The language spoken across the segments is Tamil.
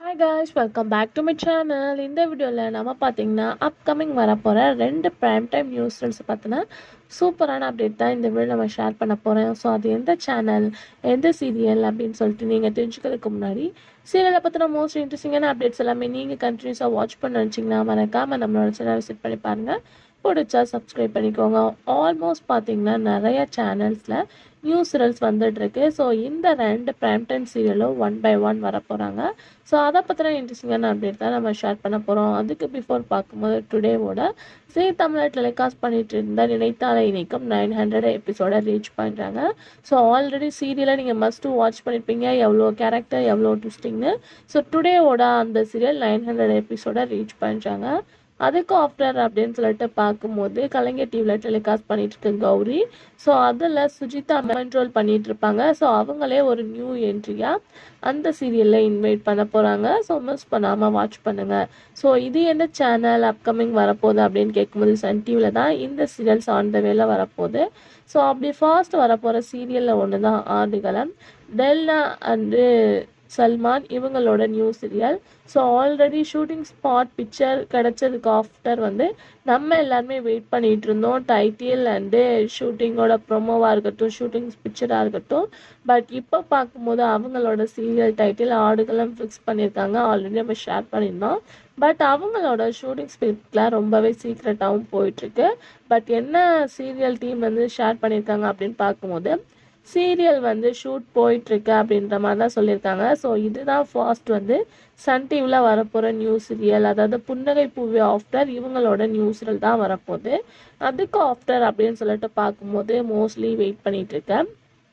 hi guys welcome back to my channel இந்த வீடியோவில் நம்ம பார்த்தீங்கன்னா அப்கமிங் வரப்போகிற ரெண்டு ப்ரைம் டைம் நியூஸ் பார்த்தினா சூப்பரான அப்டேட் தான் இந்த வீடியோ நம்ம ஷேர் பண்ண போகிறேன் ஸோ அது எந்த சேனல் எந்த சீரியல் அப்படின்னு சொல்லிட்டு நீங்கள் தெரிஞ்சுக்கிறதுக்கு முன்னாடி சீரியலை பற்றின மோஸ்ட் இன்ட்ரெஸ்டிங்கான அப்டேட்ஸ் எல்லாமே நீங்கள் கண்டினியூஸாக வாட்ச் பண்ண நினச்சிங்கன்னா மறக்காமல் நம்மளோட சேனல் விசிட் பண்ணி பாருங்கள் பிடிச்சா சப்ஸ்கிரைப் பண்ணிக்கோங்க ஆல்மோஸ்ட் பார்த்தீங்கன்னா நிறைய சேனல்ஸில் நியூ சீரியல்ஸ் வந்துட்டுருக்கு ஸோ இந்த ரெண்டு ப்ரைம் டைம் சீரியலும் ஒன் பை ஒன் வர போகிறாங்க ஸோ அதை பற்றின இன்ட்ரெஸ்டிங்கான அப்டேட் தான் நம்ம ஷேர் பண்ண போகிறோம் அதுக்கு பிஃபோர் பார்க்கும்போது டுடேவோட சே தமிழ் டெலிகாஸ்ட் பண்ணிட்டு இருந்த நினைத்தால இணைக்கும் நைன் ஹண்ட்ரட் எபிசோட ரீச் பண்ணுறாங்க ஸோ ஆல்ரெடி சீரியலை நீங்கள் மஸ்ட் வாட்ச் பண்ணியிருப்பீங்க எவ்வளோ கேரக்டர் எவ்வளோ ட்விஸ்டிங்னு ஸோ டுடேவோட அந்த சீரியல் நைன் ஹண்ட்ரட் எபிசோட ரீச் பண்ணுறாங்க அதுக்கு ஆஃப்டர் அப்படின்னு சொல்லிட்டு பார்க்கும்போது கலைஞர் டிவியில் டெலிகாஸ்ட் பண்ணிட்டு இருக்கு கௌரி ஸோ அதில் சுஜிதா கண்ட்ரோல் பண்ணிட்டு இருப்பாங்க ஸோ அவங்களே ஒரு நியூ என்ட்ரியாக அந்த சீரியலில் இன்வைட் பண்ண போகிறாங்க ஸோ மிஸ் பண்ணாமல் வாட்ச் பண்ணுங்கள் ஸோ இது எந்த சேனல் அப்கமிங் வரப்போகுது அப்படின்னு கேட்கும்போது சன் டிவியில் தான் இந்த சீரியல்ஸ் ஆன் த வேல வரப்போகுது ஸோ அப்படி ஃபாஸ்ட் வரப்போகிற சீரியலில் ஒன்று தான் ஆடுகளம் டெல்னா அண்டு சல்மான் இவங்களோட new serial so already shooting spot picture கிடச்சதுக்கு ஆஃப்டர் வந்து நம்ம எல்லாருமே வெயிட் பண்ணிகிட்டு இருந்தோம் டைட்டில் அண்டு ஷூட்டிங்கோட ப்ரொமோவாக இருக்கட்டும் ஷூட்டிங் பிக்சராக இருக்கட்டும் பட் இப்போ பார்க்கும்போது அவங்களோட சீரியல் டைட்டில் ஆடுகளும் ஃபிக்ஸ் பண்ணியிருக்காங்க ஆல்ரெடி நம்ம ஷேர் பண்ணியிருந்தோம் பட் அவங்களோட ஷூட்டிங் ஸ்கிரிப்ட்லாம் ரொம்பவே சீக்ரெட்டாகவும் போயிட்டுருக்கு பட் என்ன சீரியல் டீம் வந்து ஷேர் பண்ணியிருக்காங்க அப்படின்னு பார்க்கும்போது சீரியல் வந்து ஷூட் போயிட்டுருக்கு அப்படின்ற மாதிரி தான் சொல்லியிருக்காங்க ஸோ இதுதான் ஃபாஸ்ட் வந்து சன் டிவியில் வரப்போகிற நியூ சீரியல் அதாவது புன்னகை பூவி ஆஃப்டர் இவங்களோட நியூ சீரியல் தான் வரப்போகுது அதுக்கு ஆஃப்டர் அப்படின்னு சொல்லிட்டு பார்க்கும்போது மோஸ்ட்லி வெயிட் பண்ணிட்டு இருக்கேன்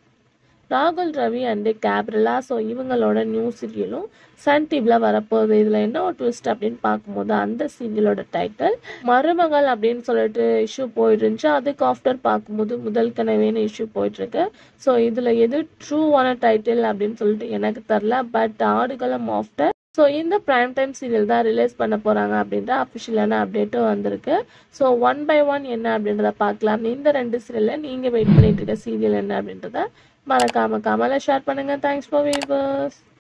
ராகுல் ரவி அண்டு கேப்ரிலா ஸோ இவங்களோட நியூ சீரியலும் சன் டிவியில் வரப்போகுது இதில் என்ன ஒரு ட்விஸ்ட் அப்படின்னு பார்க்கும்போது அந்த சீரியலோட டைட்டில் மருமகள் அப்படின்னு சொல்லிட்டு இஷ்யூ போயிட்டு இருந்துச்சு அதுக்கு ஆஃப்டர் பார்க்கும்போது முதல் கனவேன்னு இஷ்யூ போயிட்டுருக்கு ஸோ இதில் எது ட்ரூவான டைட்டில் அப்படின்னு சொல்லிட்டு எனக்கு தெரில பட் ஆடுகளம் ஆஃப்டர் ஸோ இந்த ப்ரைம் டைம் சீரியல் தான் ரிலீஸ் பண்ண போகிறாங்க அப்படின்ற அஃபிஷியலான அப்டேட்டும் வந்திருக்கு ஸோ ஒன் பை ஒன் என்ன அப்படின்றத பார்க்கலாம் இந்த ரெண்டு சீரியலில் நீங்கள் வெயிட் பண்ணிட்டு இருக்க சீரியல் என்ன அப்படின்றத மறக்காம கமலை ஷேர் பண்ணுங்கள் தேங்க்ஸ் ஃபார் வீவர்ஸ்